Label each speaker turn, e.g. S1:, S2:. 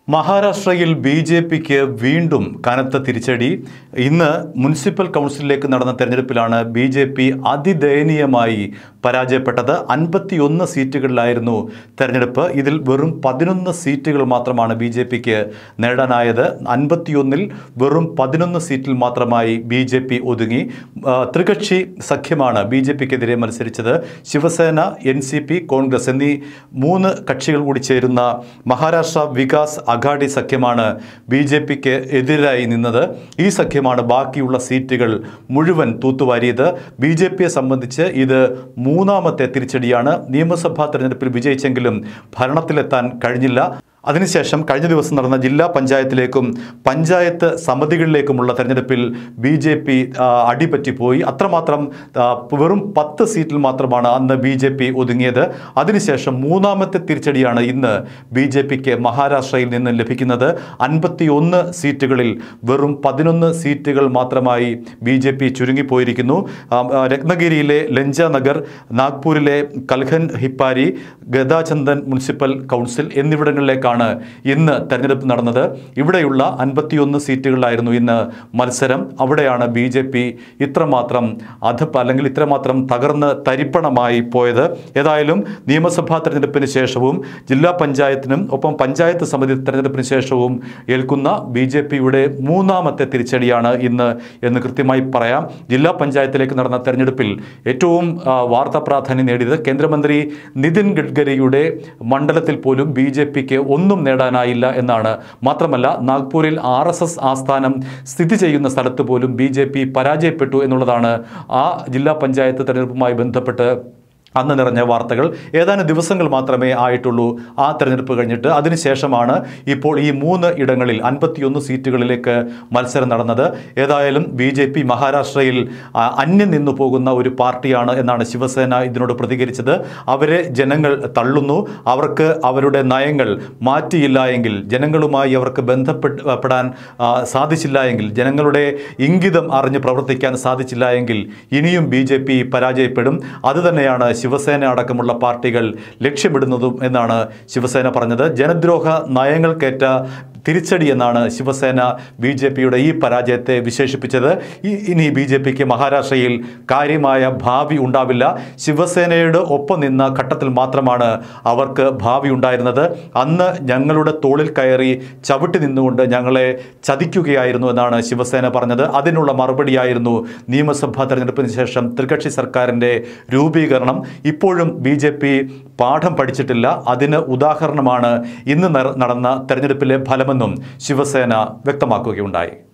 S1: മഹാരാഷ്ട്രയിൽ B J പിക്ക് വീണ്ടും കനത്ത തിരിച്ചടി ഇന്ന് മുനിസിപ്പൽ കൗൺസിലിലേക്ക് നടന്ന തെരഞ്ഞെടുപ്പിലാണ് ബി ജെ പി അതിദയനീയമായി പരാജയപ്പെട്ടത് അൻപത്തിയൊന്ന് സീറ്റുകളിലായിരുന്നു തെരഞ്ഞെടുപ്പ് ഇതിൽ വെറും പതിനൊന്ന് സീറ്റുകൾ മാത്രമാണ് ബി ജെ പിക്ക് നേടാനായത് അൻപത്തിയൊന്നിൽ വെറും പതിനൊന്ന് സീറ്റിൽ മാത്രമായി ബി ജെ പി ഒതുങ്ങി ആ, ത്രികക്ഷി സഖ്യമാണ് ബി ജെ പിക്കെതിരെ മത്സരിച്ചത് Shiv Sena N C P Congress എന്നീ മൂന്ന് കക്ഷികൾ കൂടി ചേരുന്ന മഹാരാഷ്ട്ര വികാസ് അഘാഡി സഖ്യമാണ് ബി ജെ പിക്ക് എതിരായി നിന്നത് ഈ സഖ്യമാണ് ബാക്കിയുള്ള സീറ്റുകൾ മുഴുവൻ തൂത്തുവാരിയത് ബി ജെ പിയെ സംബന്ധിച്ച് ഇത് മൂന്നാമത്തെ തിരിച്ചടിയാണ് നിയമസഭാ തെരഞ്ഞെടുപ്പിൽ വിജയിച്ചെങ്കിലും ഭരണത്തിലെത്താൻ കഴിഞ്ഞില്ല അതിനുശേഷം കഴിഞ്ഞ ദിവസം നടന്ന ജില്ലാ പഞ്ചായത്തിലേക്കും പഞ്ചായത്ത് സമിതികളിലേക്കുമുള്ള തെരഞ്ഞെടുപ്പിൽ ബി ജെ പി അടിപറ്റിപ്പോയി അത്രമാത്രം ആ, വെറും പത്ത് സീറ്റിൽ മാത്രമാണ് അന്ന് ബി ജെ പി ഒതുങ്ങിയത് അതിനുശേഷം മൂന്നാമത്തെ തിരിച്ചടിയാണ് ഇന്ന് ബി ജെ പിക്ക് മഹാരാഷ്ട്രയിൽ നിന്ന് ലഭിക്കുന്നത് അൻപത്തിയൊന്ന് സീറ്റുകളിൽ വെറും പതിനൊന്ന് സീറ്റുകൾ മാത്രമായി ബി ജെ പി ചുരുങ്ങിപ്പോയിരിക്കുന്നു ആ, ആ, രത്നഗിരിയിലെ ലഞ്ച നഗർ നാഗ്പൂരിലെ കൽഹൻ ഹിപ്പാരി ഗദാചന്ദൻ മുനിസിപ്പൽ കൗൺസിൽ എന്നിവിടങ്ങളിലേക്കാണ് ഇന്ന് തെരഞ്ഞെടുപ്പ് നടന്നത് ഇവിടെയുള്ള അൻപത്തിയൊന്ന് സീറ്റുകളിലായിരുന്നു ഇന്ന് മത്സരം അവിടെയാണ് ബി ജെ പി ഇത്രമാത്രം അധപ്പ് അല്ലെങ്കിൽ ഇത്രമാത്രം തകർന്ന് തരിപ്പണമായി പോയത് ഏതായാലും നിയമസഭാ തെരഞ്ഞെടുപ്പിന് ശേഷവും ജില്ലാ പഞ്ചായത്തിനും ഒപ്പം പഞ്ചായത്ത് സമിതി തെരഞ്ഞെടുപ്പിന് ശേഷവും ഏൽക്കുന്ന ബി ജെ പിയുടെ മൂന്നാമത്തെ തിരിച്ചടിയാണ് ഇന്ന് എന്ന് കൃത്യമായി പറയാം ജില്ലാ പഞ്ചായത്തിലേക്ക് നടന്ന തെരഞ്ഞെടുപ്പിൽ ഏറ്റവും ആ, വാർത്താ പ്രാധാന്യം നേടിയത് കേന്ദ്രമന്ത്രി നിതിൻ ഗഡ്കരിയുടെ മണ്ഡലത്തിൽ പോലും ബി ജെ പിക്ക് ഒന്നും നേടാനായില്ല എന്നാണ് മാത്രമല്ല നാഗ്പൂരിൽ ആർ എസ് എസ് ആസ്ഥാനം സ്ഥിതി ചെയ്യുന്ന സ്ഥലത്ത് പോലും ബി ജെ പി പരാജയപ്പെട്ടു എന്നുള്ളതാണ് ആ ജില്ലാ പഞ്ചായത്ത് തെരഞ്ഞെടുപ്പുമായി ബന്ധപ്പെട്ട് അന്ന് നിറഞ്ഞ വാർത്തകൾ ഏതാനും ദിവസങ്ങൾ മാത്രമേ ആയിട്ടുള്ളൂ ആ തെരഞ്ഞെടുപ്പ് കഴിഞ്ഞിട്ട് അതിനുശേഷമാണ് ഇപ്പോൾ ഈ മൂന്ന് ഇടങ്ങളിൽ അൻപത്തിയൊന്ന് സീറ്റുകളിലേക്ക് മത്സരം നടന്നത് ഏതായാലും ബി ജെ പി മഹാരാഷ്ട്രയിൽ ആ, അന്യം നിന്നു പോകുന്ന ഒരു പാർട്ടിയാണ് എന്നാണ് ശിവസേന ഇതിനോട് പ്രതികരിച്ചത് അവരെ ജനങ്ങൾ തള്ളുന്നു അവർക്ക് അവരുടെ നയങ്ങൾ മാറ്റിയില്ല എങ്കിൽ ജനങ്ങളുമായി അവർക്ക് ബന്ധപ്പെടാൻ സാധിച്ചില്ല എങ്കിൽ ജനങ്ങളുടെ ഇംഗിതം അറിഞ്ഞ് പ്രവർത്തിക്കാൻ സാധിച്ചില്ല എങ്കിൽ ഇനിയും ബി ജെ പി പരാജയപ്പെടും അതുതന്നെയാണ് ശിവസേന അടക്കമുള്ള പാർട്ടികൾ ലക്ഷ്യമിടുന്നതും എന്നാണ് ശിവസേന പറഞ്ഞത് ജനദ്രോഹ നയങ്ങൾക്കേറ്റ തിരിച്ചടി എന്നാണ് ശിവസേന ബി ജെ പിയുടെ ഈ പരാജയത്തെ വിശേഷിപ്പിച്ചത് ഈ- ഇനി ബി ജെ പിക്ക് മഹാരാഷ്ട്രയിൽ കാര്യമായ ഭാവി ഉണ്ടാവില്ല ശിവസേനയുടെ ഒപ്പം നിന്ന ഘട്ടത്തിൽ മാത്രമാണ് അവർക്ക് ഭാവി ഉണ്ടായിരുന്നത് അന്ന് ഞങ്ങളുടെ തോളിൽ കയറി ചവിട്ടി നിന്നുകൊണ്ട് ഞങ്ങളെ ചതിക്കുകയായിരുന്നു എന്നാണ് ശിവസേന പറഞ്ഞത് അതിനുള്ള മറുപടിയായിരുന്നു നിയമസഭാ തെരഞ്ഞെടുപ്പിന് ശേഷം ത്രികക്ഷി സർക്കാരിൻ്റെ രൂപീകരണം ഇപ്പോഴും ബി ജെ പി പാഠം പഠിച്ചിട്ടില്ല അതിന് ഉദാഹരണമാണ് ഇന്ന് നട- നടന്ന തെരഞ്ഞെടുപ്പിലെ ഫലമെന്നും ശിവസേന വ്യക്തമാക്കുകയുണ്ടായി